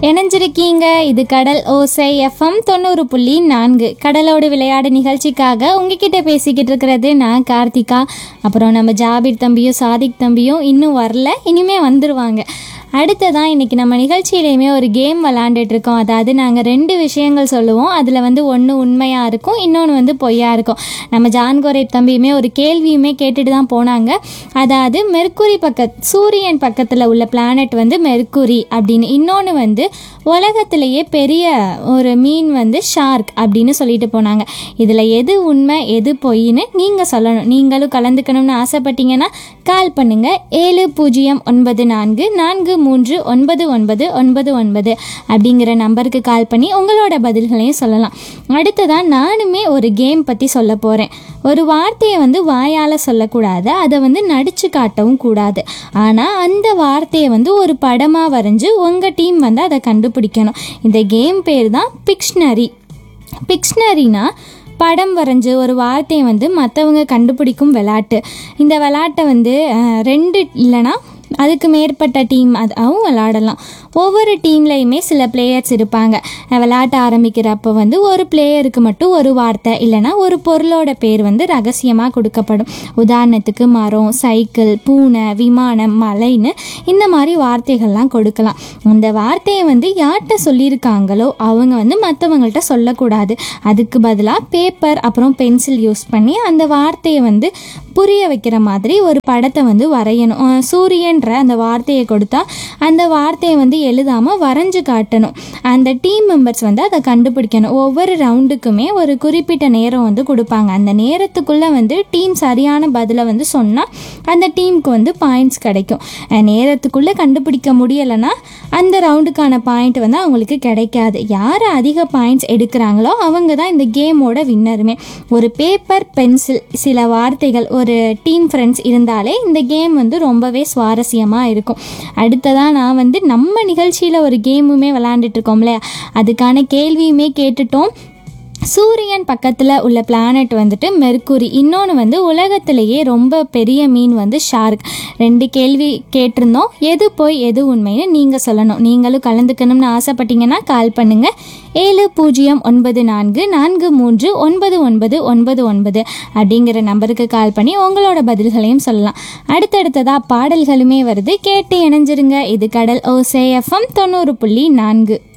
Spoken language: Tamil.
இணைஞ்சிருக்கீங்க இது கடல் ஓசை எஃப்எம் தொண்ணூறு புள்ளி நான்கு கடலோடு விளையாடு நிகழ்ச்சிக்காக உங்ககிட்ட பேசிக்கிட்டு இருக்கிறது நான் கார்த்திகா அப்புறம் நம்ம ஜாபிர் தம்பியும் சாதிக் தம்பியும் இன்னும் வரல இனிமே வந்துருவாங்க அடுத்ததான் இன்னைக்கு நம்ம நிகழ்ச்சியிலையுமே ஒரு கேம் விளாண்டுட்டு இருக்கோம் அதாவது நாங்கள் ரெண்டு விஷயங்கள் சொல்லுவோம் அதில் வந்து ஒன்று உண்மையாக இருக்கும் இன்னொன்று வந்து பொய்யா இருக்கும் நம்ம ஜான்கோரை தம்பியுமே ஒரு கேள்வியுமே கேட்டுட்டு தான் போனாங்க அதாவது மெர்க்குரி பக்க சூரியன் பக்கத்தில் உள்ள பிளானட் வந்து மெர்க்குரி அப்படின்னு இன்னொன்று வந்து உலகத்திலேயே பெரிய ஒரு மீன் வந்து ஷார்க் அப்படின்னு சொல்லிட்டு போனாங்க இதில் எது உண்மை எது பொய்ன்னு நீங்கள் சொல்லணும் நீங்களும் கலந்துக்கணும்னு ஆசைப்பட்டீங்கன்னா கால் பண்ணுங்க ஏழு பூஜ்ஜியம் ஒன்பது நான்கு நான்கு மூன்று ஒன்பது ஒன்பது ஒன்பது ஒன்பது அப்படிங்கிற நம்பருக்கு கால் பண்ணி உங்களோட பதில்களையும் சொல்லலாம் அடுத்ததான் நானுமே ஒரு கேம் பற்றி சொல்ல போகிறேன் ஒரு வார்த்தையை வந்து வாயால் சொல்லக்கூடாது அதை வந்து நடிச்சு காட்டவும் கூடாது ஆனால் அந்த வார்த்தையை வந்து ஒரு படமாக வரைஞ்சி உங்கள் டீம் வந்து அதை கண்டுபிடிக்கணும் இந்த கேம் பேர் தான் பிக்ஷ்னரி பிக்ஷ்னரினா படம் வரைஞ்சு ஒரு வார்த்தையை வந்து மற்றவங்க கண்டுபிடிக்கும் விளாட்டு இந்த விளாட்டை வந்து அஹ், ரெண்டு இல்லைன்னா அதுக்கு மேற்பட்ட டீம் அதுவும் விளாடலாம் ஒவ்வொரு டீம்லையுமே சில பிளேயர்ஸ் இருப்பாங்க அஹ், விளையாட்ட ஆரம்பிக்கிறப்போ வந்து ஒரு பிளேயருக்கு மட்டும் ஒரு வார்த்தை இல்லைன்னா ஒரு பொருளோட பேர் வந்து ரகசியமாக கொடுக்கப்படும் உதாரணத்துக்கு மரம் சைக்கிள் பூனை விமானம் மலைன்னு இந்த மாதிரி வார்த்தைகள்லாம் கொடுக்கலாம் அந்த வார்த்தையை வந்து யார்கிட்ட சொல்லியிருக்காங்களோ அவங்க வந்து மற்றவங்கள்ட்ட சொல்லக்கூடாது அதுக்கு பதிலாக பேப்பர் அப்புறம் பென்சில் யூஸ் பண்ணி அந்த வார்த்தையை வந்து புரிய வைக்கிற மாதிரி ஒரு படத்தை வந்து வரையணும் அஹ் சூரியன்ற அந்த வார்த்தையை கொடுத்தா அந்த வார்த்தையை வந்து எழுதாமல் வரைஞ்சு காட்டணும் அந்த டீம் மெம்பர்ஸ் வந்து அதை கண்டுபிடிக்கணும் ஒவ்வொரு ரவுண்டுக்குமே ஒரு குறிப்பிட்ட நேரம் வந்து கொடுப்பாங்க அந்த நேரத்துக்குள்ளே வந்து டீம் சரியான பதிலை வந்து சொன்னால் அந்த டீமுக்கு வந்து பாயிண்ட்ஸ் கிடைக்கும் அஹ் நேரத்துக்குள்ளே கண்டுபிடிக்க முடியலைன்னா அந்த ரவுண்டுக்கான பாயிண்ட் வந்து அவங்களுக்கு கிடைக்காது யார் அதிக பாயிண்ட்ஸ் எடுக்கிறாங்களோ அவங்க தான் இந்த கேமோட வின்னருமே ஒரு பேப்பர் பென்சில் சில வார்த்தைகள் ஒரு டீம் ஃப்ரெண்ட்ஸ் இருந்தாலே இந்த கேம் வந்து ரொம்பவே சுவாரஸ்யமாக இருக்கும் அடுத்ததாக நான் வந்து நம்ம நிகழ்ச்சியில் ஒரு கேமுமே விளாண்டுட்டு இருக்கோம்ல அதுக்கான கேள்வியுமே கேட்டுட்டோம் சூரியன் பக்கத்தில் உள்ள பிளானட் வந்துட்டு மெர்க்குரி இன்னொன்று வந்து உலகத்திலேயே ரொம்ப பெரிய மீன் வந்து ஷார்க் ரெண்டு கேள்வி கேட்டிருந்தோம் எது போய் எது உண்மைன்னு நீங்கள் சொல்லணும் நீங்களும் கலந்துக்கணும்னு ஆசைப்பட்டீங்கன்னா கால் பண்ணுங்கள் ஏழு பூஜ்ஜியம் ஒன்பது நான்கு நான்கு மூன்று ஒன்பது ஒன்பது ஒன்பது ஒன்பது அப்படிங்கிற நம்பருக்கு கால் பண்ணி உங்களோட பதில்களையும் சொல்லலாம் அடுத்தடுத்ததாக பாடல்களுமே வருது கேட்டு இணைஞ்சிருங்க இது கடல் ஓசே எஃப்எம் தொண்ணூறு புள்ளி நான்கு